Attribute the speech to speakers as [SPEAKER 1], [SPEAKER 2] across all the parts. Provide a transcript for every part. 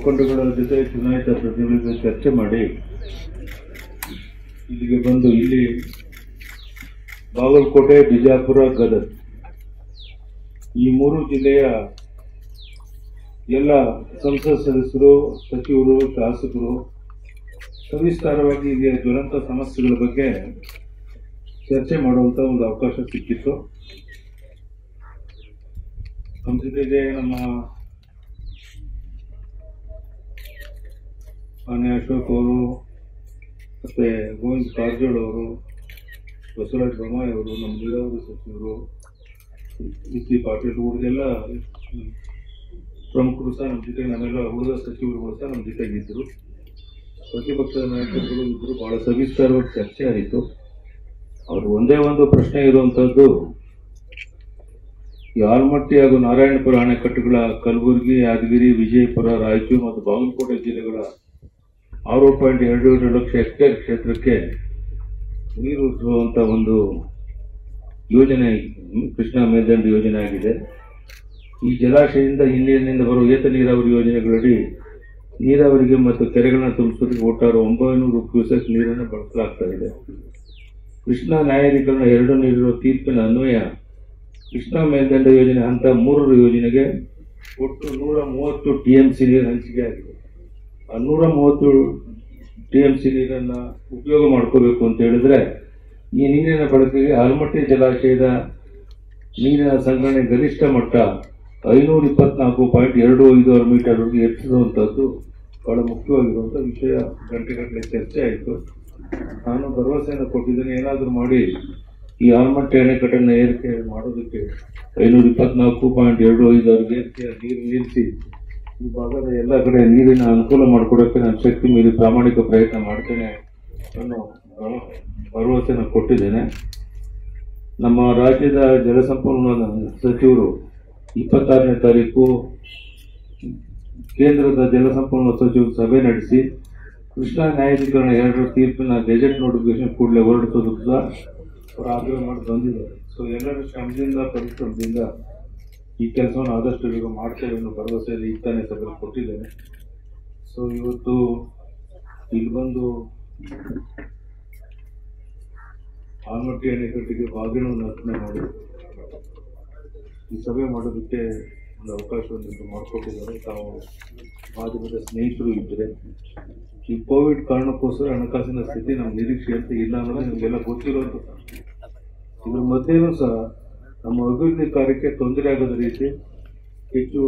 [SPEAKER 1] ಮುಖಂಡಗಳ ಜೊತೆ ಚುನಾಯಿತ ಪ್ರತಿನಿಧಿಗಳ ಜೊತೆ ಚರ್ಚೆ ಮಾಡಿ ಇಲ್ಲಿಗೆ ಬಂದು ಇಲ್ಲಿ ಬಾಗಲಕೋಟೆ ಬಿಜಾಪುರ ಗದಗ ಈ ಮೂರು ಜಿಲ್ಲೆಯ ಎಲ್ಲ ಸಂಸತ್ ಸದಸ್ಯರು ಸಚಿವರು ಶಾಸಕರು ಸವಿಸ್ತಾರವಾಗಿ ಇಲ್ಲಿಯ ಜ್ವಲಂತ ಸಮಸ್ಯೆಗಳ ಬಗ್ಗೆ ಚರ್ಚೆ ಮಾಡುವಂತ ಒಂದು ಅವಕಾಶ ಸಿಕ್ಕಿತ್ತು ನಮ್ಮ ಜೊತೆಗೆ ನಮ್ಮ ಮಾನ್ಯ ಅಶೋಕ್ ಅವರು ಮತ್ತೆ ಗೋವಿಂದ್ ಕಾರಜೋಳ ಅವರು ಬಸವರಾಜ ಬೊಮ್ಮಾಯಿ ಅವರು ನಮ್ಮ ನೀರಾವರಿ ಸಚಿವರು ಬಿ ಸಿ ಪಾಟೀಲ್ ಉಳಿದೆಲ್ಲ ಪ್ರಮುಖರು ಸಹ ನಮ್ಮ ಜೊತೆ ನಮ್ಮೆಲ್ಲ ಉಳಿದ ಸಚಿವರುಗಳು ಸಹ ನಮ್ಮ ಜೊತೆಗಿದ್ದರು ಪ್ರತಿಪಕ್ಷದ ನಾಯಕರುಗಳು ಇದ್ರು ಬಹಳ ಸವಿಸ್ತಾರವಾಗಿ ಚರ್ಚೆ ಆಯಿತು ಅವರು ಒಂದೇ ಒಂದು ಪ್ರಶ್ನೆ ಇರುವಂತದ್ದು ಈ ಆಲ್ಮಟ್ಟಿ ಹಾಗೂ ನಾರಾಯಣಪುರ ಅಣೆಕಟ್ಟುಗಳ ಕಲಬುರಗಿ ಯಾದಗಿರಿ ವಿಜಯಪುರ ರಾಯಚೂರು ಮತ್ತು ಬಾಗಲಕೋಟೆ ಜಿಲ್ಲೆಗಳ ಆರು ಪಾಯಿಂಟ್ ಎರಡು ಎರಡು ಲಕ್ಷ ಹೆಕ್ಟೇರ್ ಕ್ಷೇತ್ರಕ್ಕೆ ನೀರು ಉಳಿಸುವಂತ ಒಂದು ಯೋಜನೆ ಹ್ಮ್, ಕೃಷ್ಣಾ ಮೇಲ್ದಂಡೆ ಯೋಜನೆ ಆಗಿದೆ ಈ ಜಲಾಶಯದಿಂದ ಹಿನ್ನೀರಿನಿಂದ ಬರುವ ಏತ ನೀರಾವರಿ ಯೋಜನೆಗಳಡಿ ನೀರಾವರಿಗೆ ಮತ್ತು ಕೆರೆಗಳನ್ನ ತುಂಬಿಸೋದಕ್ಕೆ ಒಟ್ಟಾರೆ ಒಂಬೈನೂರು ಕ್ಯೂಸೆಕ್ ನೀರನ್ನು ಬಳಸಲಾಗ್ತಾ ಇದೆ ಕೃಷ್ಣಾ ನ್ಯಾಯಾಧೀಕರಣ ಎರಡು ನೀಡಿರುವ ತೀರ್ಪಿನ ಅನ್ವಯ ಕೃಷ್ಣಾ ಮೇಲ್ದಂಡ ಯೋಜನೆ ಹಂತ ಮೂರರ ಯೋಜನೆಗೆ ಒಟ್ಟು ನೂರ ಮೂವತ್ತು ಟಿಎಂಸಿ ನೀರು ಹಂಚಿಕೆ ಆಗಿದೆ ಆ ನೂರ ಮೂವತ್ತು ಟಿಎಂಸಿ ನೀರನ್ನ ಉಪಯೋಗ ಮಾಡ್ಕೋಬೇಕು ಅಂತ ಹೇಳಿದ್ರೆ ಈ ನೀರಿನ ಬಳಕೆಗೆ ಆಲಮಟ್ಟಿ ಜಲಾಶಯದ ನೀರಿನ ಸಂಗ್ರಹಣೆ ಗರಿಷ್ಠ ಮಟ್ಟ ಐನೂರ ಇಪ್ಪತ್ನಾಲ್ಕು ಪಾಯಿಂಟ್ ಎರಡು ಐದು ಆರು ಮೀಟರ್ವರೆಗೆ ಹೆಚ್ಚಿಸುವಂಥದ್ದು ಬಹಳ ಮುಖ್ಯವಾಗಿರುವಂಥ ವಿಷಯ ಗಂಟೆಗಟ್ಟಲೆ ಚರ್ಚೆ ಆಯಿತು ನಾನು ಭರವಸೆಯನ್ನು ಕೊಟ್ಟಿದ್ದೇನೆ ಏನಾದರೂ ಮಾಡಿ ಈ ಆಲ್ಮಟ್ಟಿ ಅಣೆಕಟ್ಟನ್ನು ಏರಿಕೆ ಮಾಡೋದಕ್ಕೆ ಐನೂರ ಇಪ್ಪತ್ನಾಲ್ಕು ಪಾಯಿಂಟ್ ಎರಡು ಐದು ಆರು ಏರಿಕೆ ನೀರು ನಿಲ್ಲಿಸಿ ಈ ಭಾಗದ ಎಲ್ಲ ಕಡೆ ನೀರಿನ ಅನುಕೂಲ ಮಾಡಿಕೊಡೋಕ್ಕೆ ನಾನು ಶಕ್ತಿ ಮೀರಿ ಪ್ರಾಮಾಣಿಕ ಪ್ರಯತ್ನ ಮಾಡ್ತೇನೆ ಅನ್ನೋ ಭರ- ಭರವಸೆಯನ್ನು ಕೊಟ್ಟಿದ್ದೇನೆ ನಮ್ಮ ರಾಜ್ಯದ ಜಲಸಂಪನ್ಮೂಲ ಸಚಿವರು ಇಪ್ಪತ್ತಾರನೇ ತಾರೀಕು ಕೇಂದ್ರದ ಜಲಸಂಪನ್ಮೂಲ ಸಚಿವರು ಸಭೆ ನಡೆಸಿ ಕೃಷ್ಣಾ ನ್ಯಾಯಾಧೀಕರಣ ಎರಡರ ತೀರ್ಪಿನ ಗೆಜೆಟ್ ನೋಟಿಫಿಕೇಶನ್ ಕೂಡಲೇ ಹೊರಡಿಸೋದಕ್ಕೆ ಸಹ ಅವರು ಆಗ್ರಹ ಮಾಡಿ ಬಂದಿದ್ದಾರೆ ಸೊ ಎಲ್ಲರ ಶ್ರಮದಿಂದ ಪರಿಶ್ರಮದಿಂದ ಈ ಕೆಲಸವನ್ನು ಆದಷ್ಟು ಬೇಗ ಮಾಡ್ತೇವೆ ಅನ್ನೋ ಭರವಸೆಯಲ್ಲಿ ಇತ್ತಾನೆ ಸಭೆ ಕೊಟ್ಟಿದ್ದೇನೆ ಸೊ ಇವತ್ತು ಇಲ್ಲಿ ಬಂದು ಆಲ್ಮಟ್ಟಿ ಅಣೆಕಟ್ಟಿಗೆ ಬಾಗಿಲನ್ನು ಅರ್ಪಣೆ ಮಾಡಿ ಈ ಸಭೆ ಮಾಡೋದಕ್ಕೆ ಒಂದು ಅವಕಾಶವನ್ನು ಮಾಡಿಕೊಟ್ಟಿದ್ದಾರೆ ತಾವು ಮಾಧ್ಯಮದ ಸ್ನೇಹಿತರು ಇದ್ದರೆ ಈ ಕೋವಿಡ್ ಕಾರಣಕ್ಕೋಸ್ಕರ ಹಣಕಾಸಿನ ಸ್ಥಿತಿ ನಮ್ಮ ನಿರೀಕ್ಷೆ ಅಂತ ಇಲ್ಲ ಅನ್ನೋದು ನಿಮಗೆಲ್ಲ ಗೊತ್ತಿರೋದು ಇದ್ರ ಮಧ್ಯೆನೂ ಸಹ ನಮ್ಮ ಅಭಿವೃದ್ಧಿ ಕಾರ್ಯಕ್ಕೆ ತೊಂದರೆ ಆಗದ ರೀತಿ ಹೆಚ್ಚು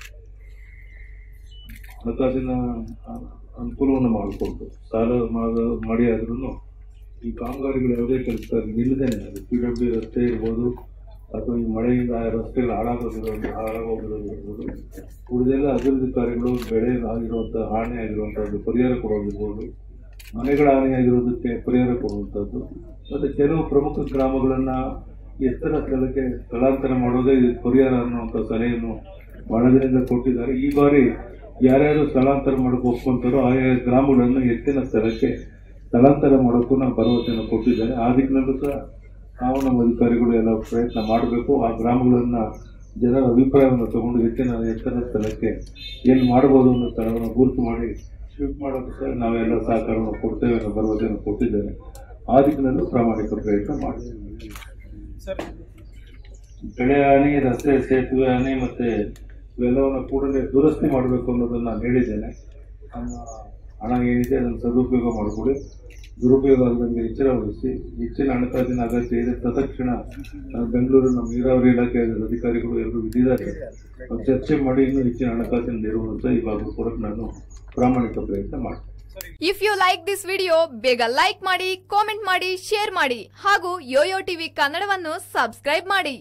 [SPEAKER 1] ಹಣಕಾಸಿನ ಅ- ಅನುಕೂಲವನ್ನು ಮಾಡಿಕೊಟ್ಟು ಸಾಲ ಮಾಡ- ಮಾಡಿ ಆದ್ರೂ ಈ ಕಾಮಗಾರಿಗಳು ಯಾವುದೇ ಕೆಲಸ ನಿಲ್ಲದೇನೆ ಅದು ಪಿ ಡಬ್ಲ್ಯೂ ರಸ್ತೆ ಇರ್ಬೋದು ಅಥವಾ ಈ ಮಳೆಯಿಂದ ಆ ರಸ್ತೆಗಳು ಹಾಳಾಗೋದಿರೋದು ಹಾಳಾಗೋಗಿರೋದಿರ್ಬೋದು ಉಳಿದೆಲ್ಲ ಅಭಿವೃದ್ಧಿ ಕಾರ್ಯಗಳು ಬೆಳೆ ಆಗಿರುವಂಥ ಹಾನಿ ಆಗಿರುವಂಥದ್ದು ಪರಿಹಾರ ಕೊಡೋದಿರ್ಬೋದು ಮನೆಗಳ ಹಾನಿ ಆಗಿರೋದಕ್ಕೆ ಪರಿಹಾರ ಕೊಡುವಂಥದ್ದು ಮತ್ತು ಕೆಲವು ಪ್ರಮುಖ ಗ್ರಾಮಗಳನ್ನು ಎತ್ತರ ಸ್ಥಳಕ್ಕೆ ಸ್ಥಳಾಂತರ ಮಾಡೋದೇ ಇದು ಪರಿಹಾರ ಅನ್ನುವಂಥ ಸಲಹೆಯನ್ನು ಬಹಳ ದಿನದಿಂದ ಕೊಟ್ಟಿದ್ದಾರೆ ಈ ಬಾರಿ ಯಾರ್ಯಾರು ಸ್ಥಳಾಂತರ ಮಾಡಕ್ಕೆ ಒಪ್ಕೊಂತಾರೋ ಆಯಾ ಗ್ರಾಮಗಳನ್ನು ಎತ್ತಿನ ಸ್ಥಳಕ್ಕೆ ಸ್ಥಳಾಂತರ ಮಾಡೋಕ್ಕೂ ನಾವು ಭರವಸೆಯನ್ನು ಕೊಟ್ಟಿದ್ದಾರೆ ಆ ದಿಕ್ಕಿನಲ್ಲೂ ಸಹ ನಾವು ನಮ್ಮ ಅಧಿಕಾರಿಗಳು ಎಲ್ಲ ಪ್ರಯತ್ನ ಮಾಡಬೇಕು ಆ ಗ್ರಾಮಗಳನ್ನ ಜನರ ಅಭಿಪ್ರಾಯವನ್ನು ತಗೊಂಡು ಹೆಚ್ಚಿನ ಎತ್ತರ ಸ್ಥಳಕ್ಕೆ ಎಲ್ಲಿ ಮಾಡ್ಬೋದು ಅನ್ನೋ ಸ್ಥಳವನ್ನು ಗುರುತು ಮಾಡಿ ಶಿಫ್ಟ್ ಮಾಡೋಕ್ಕೂ ಸಹ ನಾವೆಲ್ಲ ಸಹಕಾರವನ್ನು ಕೊಡ್ತೇವೆ ಅನ್ನೋ ಭರವಸೆಯನ್ನು ಕೊಟ್ಟಿದ್ದೇನೆ ಆ ದಿಕ್ಕಿನಲ್ಲೂ ಪ್ರಾಮಾಣಿಕ ಪ್ರಯತ್ನ ಮಾಡ್ತೇವೆ ಬೆಳೆ ಹಾನಿ ರಸ್ತೆ ಸೇತುವೆ ಹಾನಿ ಮತ್ತೆ ಇವೆಲ್ಲವನ್ನು ಕೂಡಲೇ ದುರಸ್ತಿ ಮಾಡಬೇಕು ಅನ್ನೋದನ್ನ ನಾನು ಹೇಳಿದ್ದೇನೆ ನಮ್ಮ ಹಣ ಏನಿದೆ ಅದನ್ನು ಸದುಪಯೋಗ ಮಾಡಿಕೊಡಿ ದುರುಪಯೋಗ ಆಗದಂಗೆ ಎಚ್ಚರ ವಹಿಸಿ ಹೆಚ್ಚಿನ ಹಣಕಾಸಿನ ಅಗತ್ಯ ಇದೆ ತತ್ಕ್ಷಣ ನಾನು ಬೆಂಗಳೂರು ನಮ್ಮ ನೀರಾವರಿ ಇಲಾಖೆ ಅಧಿಕಾರಿಗಳು ಎಲ್ಲರೂ ಇದ್ದಿದ್ದಾರೆ ಅವ್ರು ಚರ್ಚೆ ಮಾಡಿ ಇನ್ನೂ ಹೆಚ್ಚಿನ ಹಣಕಾಸಿನ ನೆರವನ್ನು ಸಹ ಈ ಭಾಗಕ್ಕೆ ಕೊಡಕ್ಕೆ ನಾನು ಪ್ರಾಮಾಣಿಕ ಪ್ರಯತ್ನ ಮಾಡ್ತೀನಿ
[SPEAKER 2] if you like this video ಬೇಗ ಲೈಕ್ ಮಾಡಿ ಕಾಮೆಂಟ್ ಮಾಡಿ ಶೇರ್ ಮಾಡಿ ಹಾಗೂ ಯೋಯೋ ಟಿವಿ ಕನ್ನಡವನ್ನು ಸಬ್ಸ್ಕ್ರೈಬ್ ಮಾಡಿ